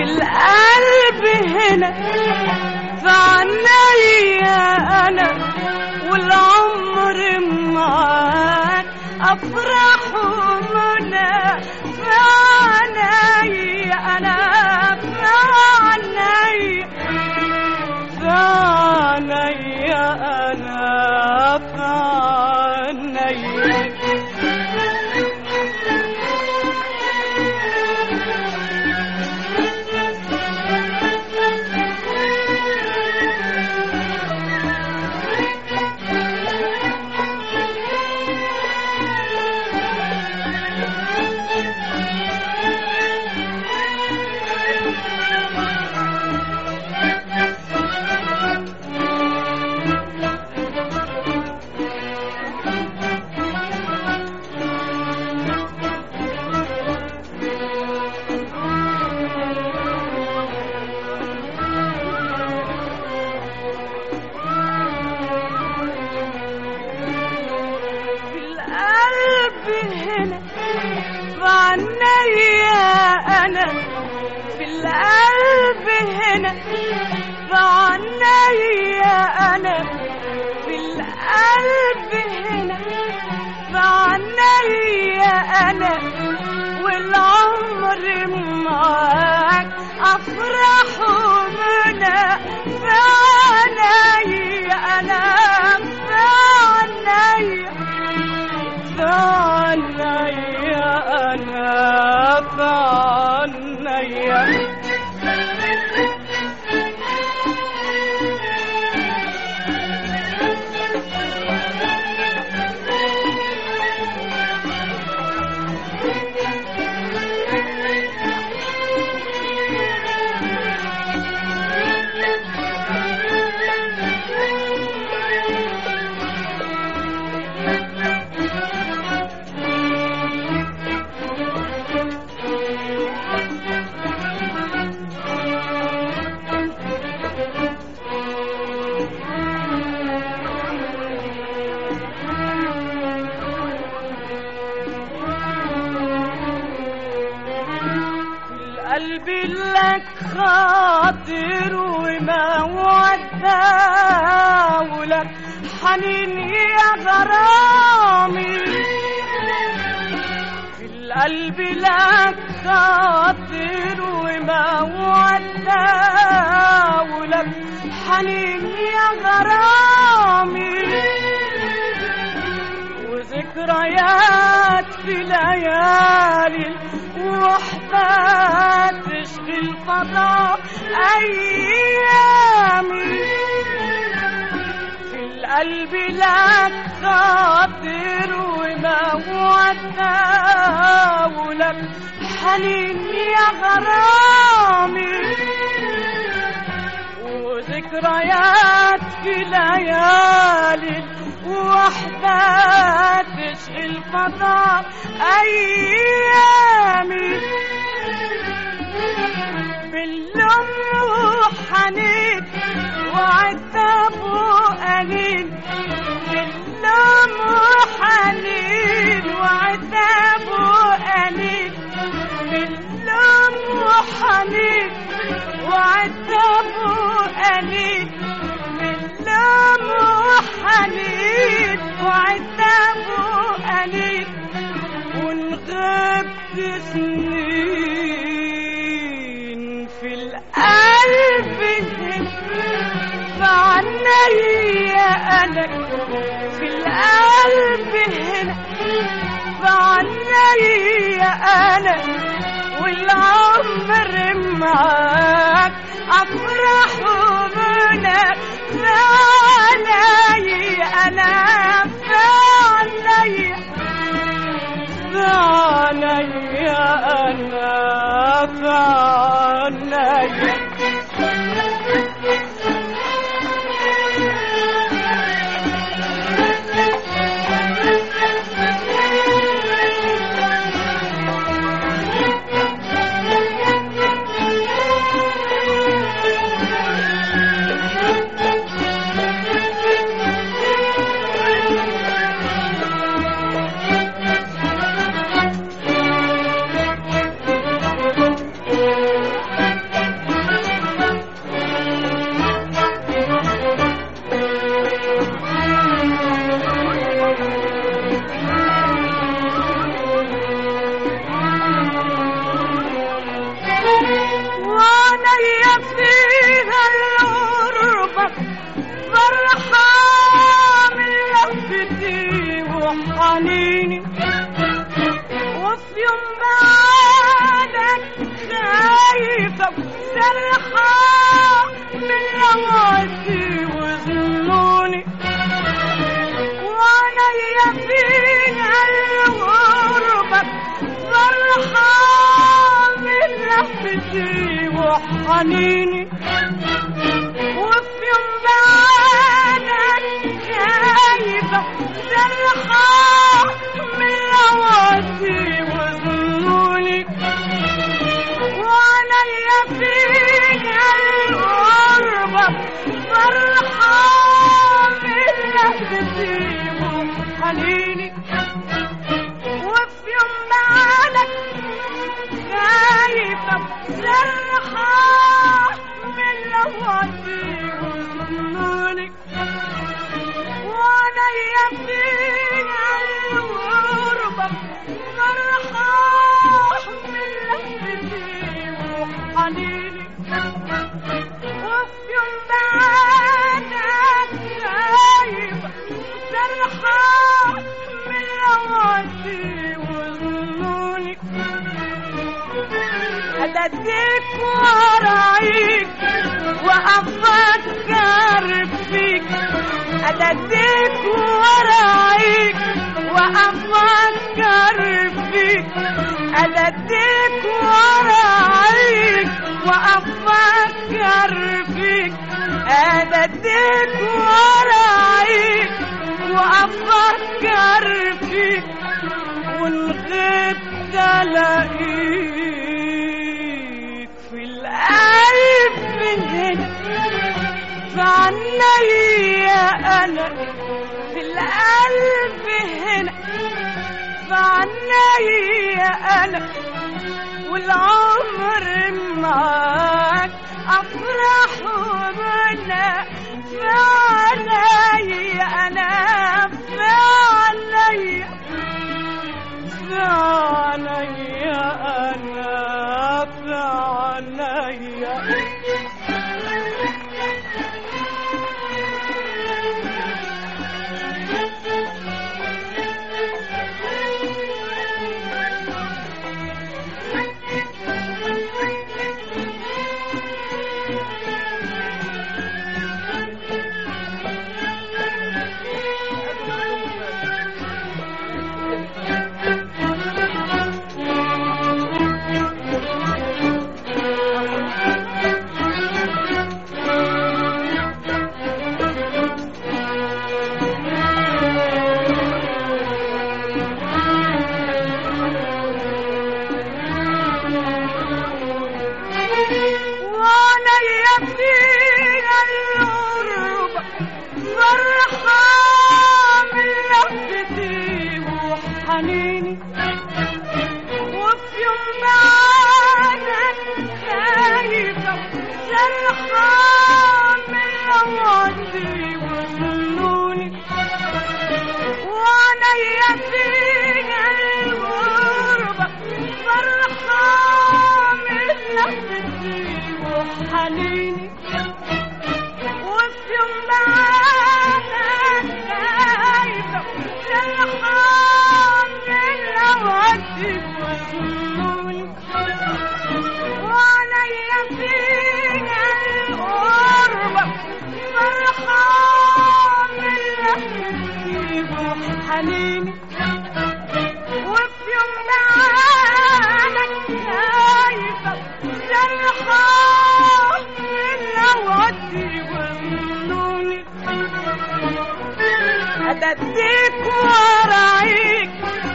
القلب هنا في عينيا انا والعمر معاك افرح ومنى في عينيا انا في عينيا في عينيا انا في عينيا في القلب هنا في عينيا انا في القلب هنا في عينيا انا في القلب هنا في عينيا انا والعمر معاك افرح ومنى في عينيا انا في عينيا في عينيا انا في عينيا القلب لك خاطر وما ودى ولك حنين يا غرامي في القلب لك خاطر وما ودى ولك حنين يا غرامي وذكريات في ليالي الوحدة تشغل فضاء أيامي في القلب لك خاطر وما ودى ولك حنين يا غرامي وذكريات في ليالي وحدة تشغل فضاء أيامي باللم وحنين وعتاب وأنين باللم وحنين وعتاب وأنين باللم وحنين وعتاب وأنين باللم وحنين وعتاب وأنين ونغبت سنين في القلب فعنيا أنا في القلب هنا فعنيا أنا والعمر معاك أفرح ومنى فعنيا أنا فعنيا فعنيا أنا فعنيا وحنيني وفي يوم بعدك خايفة سرحة من لواتي وظنوني وعليا فينا الغربة فرحة من لفتي وحنيني وفي يوم بعدك خايفة سرحة من لواتي وظنوني وعليا فينا الغربة فرحة من لفتي وحنيني وفي يوم بعدك خايفة سرحة من لواتي وظنوني وعليا فينا الغربة فرحة من لفتي وحنيني وفي يوم بعدك خايفة سرحة من لواتي وظنوني أدديك ورايك وأفكر فيك أدديك ورايك وأفكر فيك أدديك ورايك وأفكر فيك أدديك ورايك وأفكر فيك ونغيب تلاقيك في القلب من هنا فعنيا أنا في القلب هنا فعنيا أنا والعمر معاك أفرح ومنى فعنيا أنا فعنيا فعنيا أنا فعنيا وعليا فينا الغربة فرحة من لفتي وحنيني وفي يوم بعدك خايفة جرحة من لواتي وظنوني وعليا فينا الغربة فرحة من لفتي وحنيني وفي يوم بعدك خايفة جرحة من لواتي وظنوني وعليا فينا الغربة فرحة من لفتي وحنيني وفي يوم بعدك خايفة جرحة من لواتي وظنوني أدديك ورايك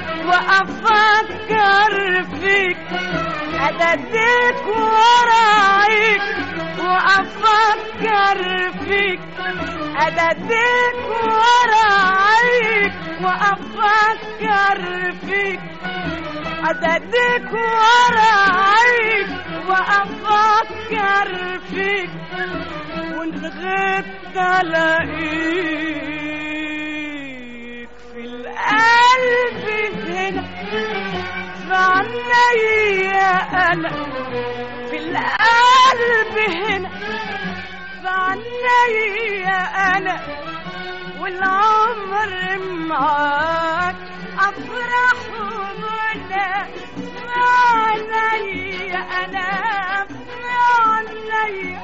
وأفكر فيك أدديك ورايك وأفكر فيك أدديك ورايك وأفكر فيك أدديك ورايك وأفكر فيك وانت غبت الاقيك في القلب هنا فعنيا انا في القلب هنا فعنيا انا والعمر معاك افرح ومنى علي انا علي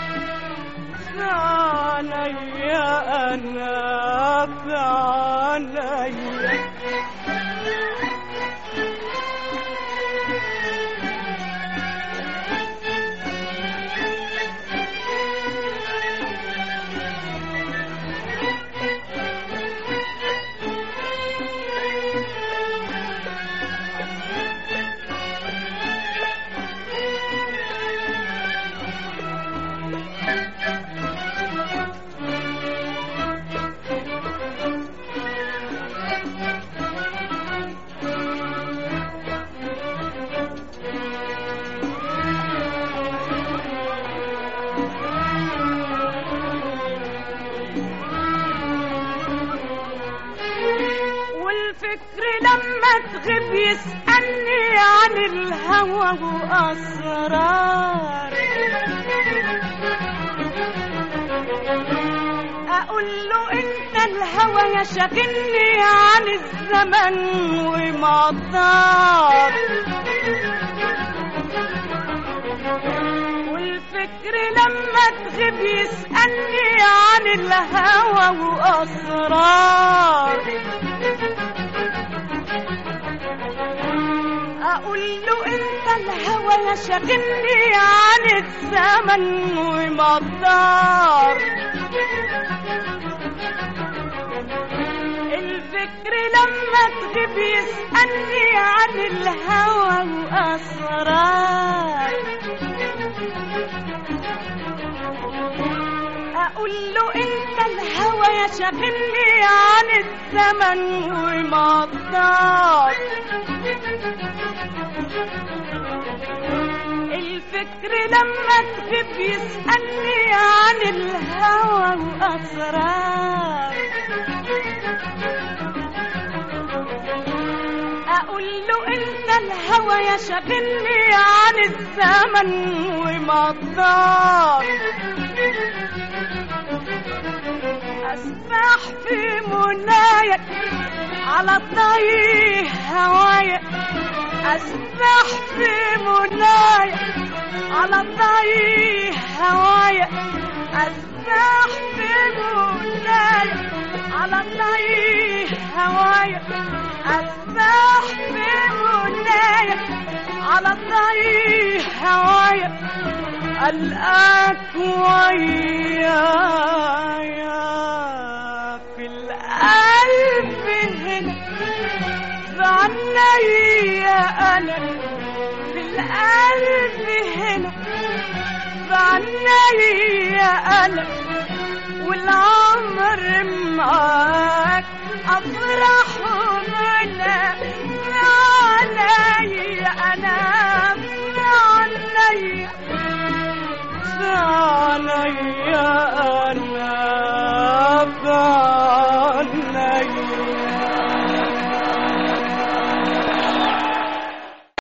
علي انا علي والفكر لما تغيب يسألني عن الهوى وأسرار أقول له أنت الهوى يا شاغلني عن الزمن ومعطار والفكر لما تغيب يسألني عن الهوى وأسرار أقول له أنت الهوى يا شاغلني عن الزمن ومقدار الفكر لما تغيب يسألني عن الهوى وأسرار أقول له أنت الهوى يا شاغلني عن الزمن ومقدار الفكر لما تغيب يسألني عن الهوى وأسرار أقول له أنت الهوى يا شاغلني عن الزمن ومقدار أسبح في منايا على طريق هوايا أسبح في منايا على طريق هوايا أسبح في منايا على طريق هوايا أسبح في منايا على طريق هوايا ألقاك ويايا في القلب هنا بعنايا أنا في القلب هنا بعنايا أنا والعمر معاك أفرح ومنى عليا أنا عليا عليا